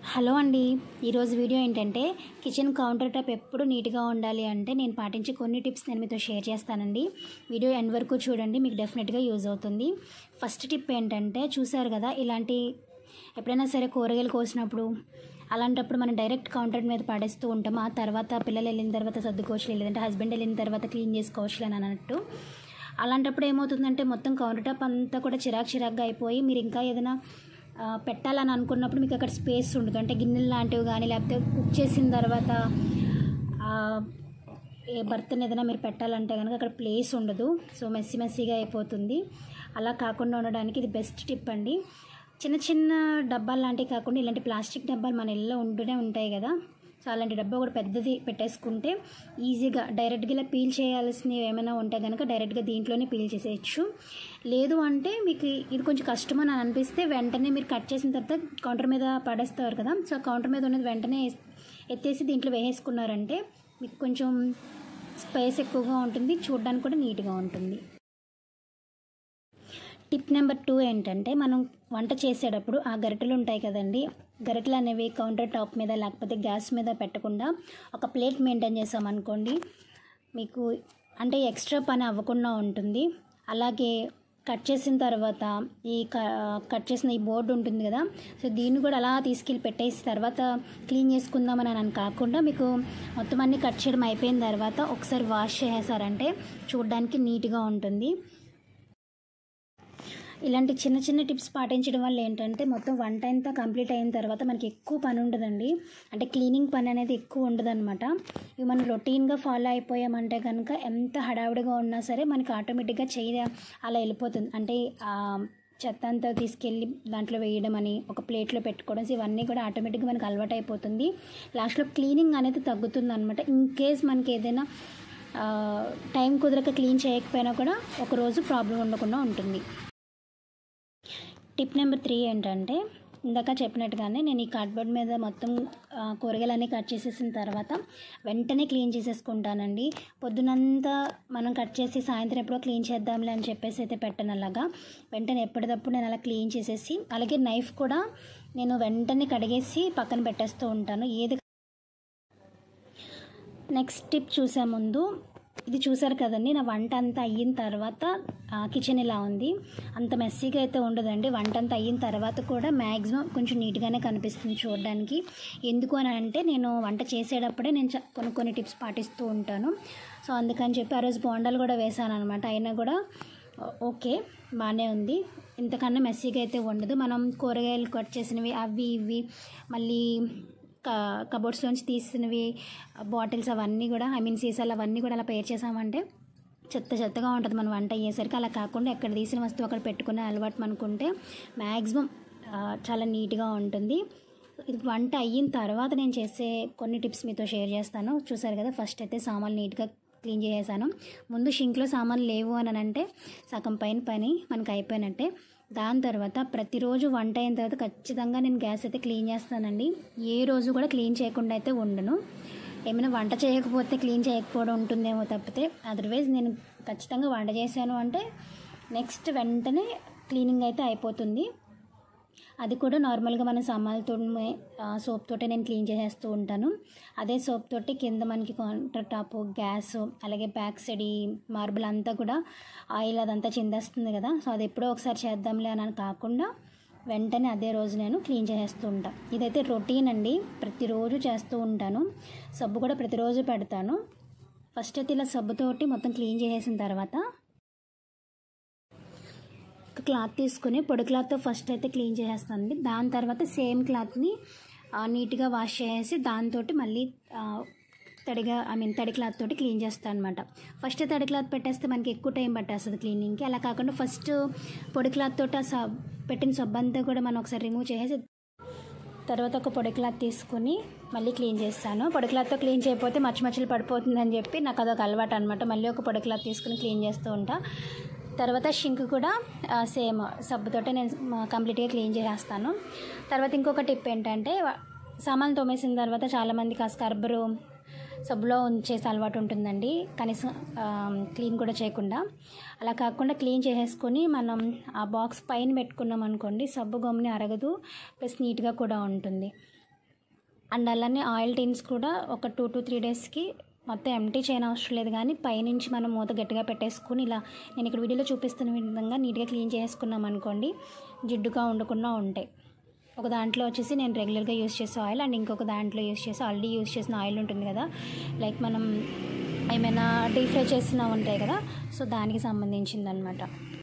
hello అండి ఈరోజు video ఏంటంటే కిచెన్ కౌంటర్ టాప్ ఎప్పుడు నీట్గా ఉండాలి అంటే నేను పాటించే కొన్ని టిప్స్ నేను మీతో షేర్ చేస్తానండి వీడియో ఎండ్ వరకు చూడండి మీకు డెఫినెట్గా యూజ్ అవుతుంది ఫస్ట్ టిప్ ఏంటంటే చూసారు కదా ఇలాంటి ఎప్పుడైనా సరే కూరగాయలు కోసినప్పుడు అలాంటప్పుడు మనం డైరెక్ట్ కౌంటర్ మీద పడేస్తూ ఉంటాం ఆ తర్వాత పిల్లలు వెళ్ళిన తర్వాత సర్దుకోవచ్చు లేదంటే హస్బెండ్ వెళ్ళిన తర్వాత క్లీన్ చేసుకోవచ్చు అని అన్నట్టు అలాంటప్పుడు ఏమవుతుందంటే మొత్తం కౌంటర్ టాప్ అంతా కూడా చిరాకు చిరాకుగా అయిపోయి మీరు ఇంకా ఏదైనా ఆ, పెట్టాలని అనుకున్నప్పుడు మీకు అక్కడ స్పేస్ ఉండదు అంటే గిన్నెలు లాంటివి కానీ లేకపోతే కుక్ చేసిన తర్వాత ఆ, ఏ బర్తన్ ఏదైనా మీరు పెట్టాలంటే కనుక అక్కడ ప్లేస్ ఉండదు సో మెస్సీ మెస్సీగా అయిపోతుంది అలా కాకుండా ఉండడానికి ఇది బెస్ట్ టిప్ అండి చిన్న చిన్న డబ్బాలు లాంటివి కాకుండా ఇలాంటి ప్లాస్టిక్ డబ్బాలు మన ఇళ్ళలో ఉంటూనే ఉంటాయి కదా సో అలాంటి డబ్బా కూడా పెద్దది పెట్టేసుకుంటే ఈజీగా డైరెక్ట్గా ఇలా పీల్ చేయాల్సినవి ఏమైనా ఉంటే కనుక డైరెక్ట్గా దీంట్లోనే పీల్ చేసేయచ్చు లేదు అంటే మీకు ఇది కొంచెం కష్టం అని అనిపిస్తే వెంటనే మీరు కట్ చేసిన తర్వాత కౌంటర్ మీద పడేస్తారు కదా సో కౌంటర్ మీద ఉన్నది వెంటనే ఎత్తేసి దీంట్లో వేసేసుకున్నారంటే మీకు కొంచెం స్పేస్ ఎక్కువగా ఉంటుంది చూడడానికి కూడా నీట్గా ఉంటుంది టిప్ నెంబర్ టూ ఏంటంటే మనం వంట చేసేటప్పుడు ఆ గరిటెలు ఉంటాయి కదండి గరిటెలు అనేవి కౌంటర్ టాప్ మీద లేకపోతే గ్యాస్ మీద పెట్టకుండా ఒక ప్లేట్ మెయింటైన్ చేసామనుకోండి మీకు అంటే ఎక్స్ట్రా పని అవ్వకుండా ఉంటుంది అలాగే కట్ చేసిన తర్వాత ఈ క- కట్ చేసిన ఈ బోర్డు ఉంటుంది కదా సో దీన్ని కూడా అలా తీసుకెళ్ళి పెట్టేసి తర్వాత క్లీన్ చేసుకుందామని అని కాకుండా మీకు మొత్తం అన్ని కట్ చేయడం అయిపోయిన తర్వాత ఒకసారి వాష్ చేసేసారంటే చూడడానికి నీట్గా ఉంటుంది ఇలాంటి చిన్న చిన్న టిప్స్ పాటించడం వల్ల ఏంటంటే మొత్తం వంట అంతా కంప్లీట్ అయిన తర్వాత మనకి ఎక్కువ పని ఉండదండి అంటే క్లీనింగ్ పని అనేది ఎక్కువ ఉండదన్నమాట ఇవి మనం రొటీన్గా ఫాలో అయిపోయామంటే కనుక ఎంత హడావుడిగా ఉన్నా సరే మనకి ఆటోమేటిక్గా చేయ అలా వెళ్ళిపోతుంది అంటే ఆ చెత్త అంతా తీసుకెళ్ళి దాంట్లో వేయడం అని ఒక ప్లేట్లో పెట్టుకోవడం సో ఇవన్నీ కూడా ఆటోమేటిక్గా మనకి అలవాటు అయిపోతుంది లాస్ట్లో క్లీనింగ్ అనేది తగ్గుతుంది అనమాట ఇన్ కేస్ మనకి ఏదైనా ఆ, టైం కుదరక క్లీన్ చేయకపోయినా కూడా ఒక రోజు ప్రాబ్లం ఉండకుండా ఉంటుంది టిప్ నెంబర్ త్రీ ఏంటంటే ఇందాక చెప్పినట్టుగానే నేను ఈ కార్డ్బోర్డ్ మీద మొత్తం ఆ, కూరగాయలన్నీ కట్ చేసేసిన తర్వాత వెంటనే క్లీన్ చేసేసుకుంటానండి పొద్దునంతా మనం కట్ చేసి సాయంత్రం ఎప్పుడో క్లీన్ చేద్దాంలే అని చెప్పేసి అయితే పెట్టను అలాగా వెంటనే ఎప్పటికప్పుడు నేను అలా క్లీన్ చేసేసి అలాగే నైఫ్ కూడా నేను వెంటనే కడిగేసి పక్కన పెట్టేస్తూ ఉంటాను ఏది నెక్స్ట్ టిప్ చూసే ముందు ఇది చూసారు కదండి నా వంట అంతా అయిన తర్వాత ఆ, కిచెన్ ఇలా ఉంది అంత మెస్సీగా అయితే ఉండదండి వంట అంతా అయిన తర్వాత కూడా మ్యాక్సిమం కొంచెం నీట్గానే కనిపిస్తుంది చూడడానికి ఎందుకు అని అంటే నేను వంట చేసేటప్పుడే నేను చ- కొన్ని కొన్ని టిప్స్ పాటిస్తూ ఉంటాను సో అందుకని చెప్పి ఆ రోజు బోండాలు కూడా వేసాను అనమాట అయినా కూడా ఓ- ఓకే బాగానే ఉంది ఇంతకన్నా మెస్సీగా అయితే ఉండదు మనం కూరగాయలు కట్ చేసినవి అవి ఇవి మళ్ళీ క- కబోర్డ్స్లోంచి తీసినవి బాటిల్స్ అవన్నీ కూడా ఐ మీన్ సీసాలు అవన్నీ కూడా అలా పేర్ చేసామంటే చెత్త చెత్తగా ఉంటుంది మన వంట అయ్యేసరికి అలా కాకుండా ఎక్కడ తీసిన వస్తువు అక్కడ పెట్టుకునే అలవాటు మనకుంటే మ్యాక్సిమం చాలా నీట్గా ఉంటుంది ఇది వంట అయిన తర్వాత నేను చేసే కొన్ని టిప్స్ మీతో షేర్ చేస్తాను చూసారు కదా ఫస్ట్ అయితే సామాన్లు నీట్గా క్లీన్ చేసేసాను ముందు షింక్లో సామాన్లు లేవు అని అంటే సగం పైన పని మనకు అయిపోయినట్టే దాని తర్వాత ప్రతిరోజు వంట అయిన తర్వాత ఖచ్చితంగా నేను గ్యాస్ అయితే క్లీన్ చేస్తానండి ఏ రోజు కూడా క్లీన్ చేయకుండా అయితే ఉండను ఏమైనా వంట చేయకపోతే క్లీన్ చేయకపోవడం ఉంటుందేమో తప్పితే అదర్వైజ్ నేను ఖచ్చితంగా వంట చేశాను అంటే నెక్స్ట్ వెంటనే క్లీనింగ్ అయితే అయిపోతుంది అది కూడా నార్మల్గా మన సామాన్లతో సోప్ తోటే నేను క్లీన్ చేసేస్తూ ఉంటాను అదే సోప్ తోటి కింద మనకి కౌంటర్ టాప్ గ్యాస్ అలాగే బ్యాక్ సైడ్ ఈ మార్బుల్ అంతా కూడా ఆయిల్ అదంతా చిందేస్తుంది కదా సో అది ఎప్పుడో ఒకసారి చేద్దాంలే అని కాకుండా వెంటనే అదే రోజు నేను క్లీన్ చేసేస్తూ ఉంటాను ఇదైతే రొటీన్ అండి ప్రతిరోజు చేస్తూ ఉంటాను సబ్బు కూడా ప్రతిరోజు పెడతాను ఫస్ట్ అయితే ఇలా సబ్బుతోటి మొత్తం క్లీన్ చేసేసిన తర్వాత ఒక క్లాత్ తీసుకుని పొడి క్లాత్తో ఫస్ట్ అయితే క్లీన్ చేసేస్తానండి దాని తర్వాత సేమ్ క్లాత్ని నీట్గా వాష్ చేసేసి దాంతో మళ్ళీ ఆ, తడిగా ఐ మీన్ తడి క్లాత్ తోటి క్లీన్ చేస్తాను అనమాట ఫస్ట్ తడి క్లాత్ పెట్టేస్తే మనకి ఎక్కువ టైం పట్టేస్తుంది క్లీనింగ్కి అలా కాకుండా ఫస్ట్ పొడి క్లాత్ తోటి ఆ సబ్ పెట్టిన సబ్బు అంతా కూడా మనం ఒకసారి రిమూవ్ చేసేసి తర్వాత ఒక పొడి క్లాత్ తీసుకుని మళ్ళీ క్లీన్ చేస్తాను పొడి క్లాత్తో క్లీన్ చేయకపోతే మచ్చ మచ్చలు పడిపోతుందని చెప్పి నాకు అదొక అలవాటు అనమాట మళ్ళీ ఒక పొడి క్లాత్ తీసుకుని క్లీన్ చేస్తూ ఉంటా తర్వాత షింక్ కూడా ఆ, సేమ్ సబ్బుతోటే నేను మ- కంప్లీట్గా క్లీన్ చేసేస్తాను తర్వాత ఇంకొక టిప్ ఏంటంటే వ- సామాన్లు తోమేసిన తర్వాత చాలామందికి ఆ స్కర్బరు సబ్బులో ఉంచేసే అలవాటు ఉంటుందండి కనీసం ఆ, క్లీన్ కూడా చేయకుండా అలా కాకుండా క్లీన్ చేసేసుకొని మనం ఆ బాక్స్ పైన పెట్టుకున్నాం అనుకోండి సబ్బు గమ్ని అరగదు ప్లస్ నీట్గా కూడా ఉంటుంది అండ్ అలానే ఆయిల్ టిన్స్ కూడా ఒక టూ టు త్రీ డేస్కి మొత్తం ఎంటీ చేయని అవసరం లేదు కానీ పైనుంచి మనం మూత గట్టిగా పెట్టేసుకుని ఇలా నేను ఇక్కడ వీడియోలో చూపిస్తున్న విధంగా నీట్గా క్లీన్ చేసుకున్నాం అనుకోండి జిడ్డుగా ఉండకుండా ఉంటాయి ఒక దాంట్లో వచ్చేసి నేను రెగ్యులర్గా యూస్ చేసే ఆయిల్ అండ్ ఇంకొక దాంట్లో యూస్ చేసి ఆల్రెడీ యూస్ చేసిన ఆయిల్ ఉంటుంది కదా లైక్ మనం ఏమైనా డీప్ ఫ్రై చేసిన ఉంటాయి కదా సో దానికి సంబంధించింది అనమాట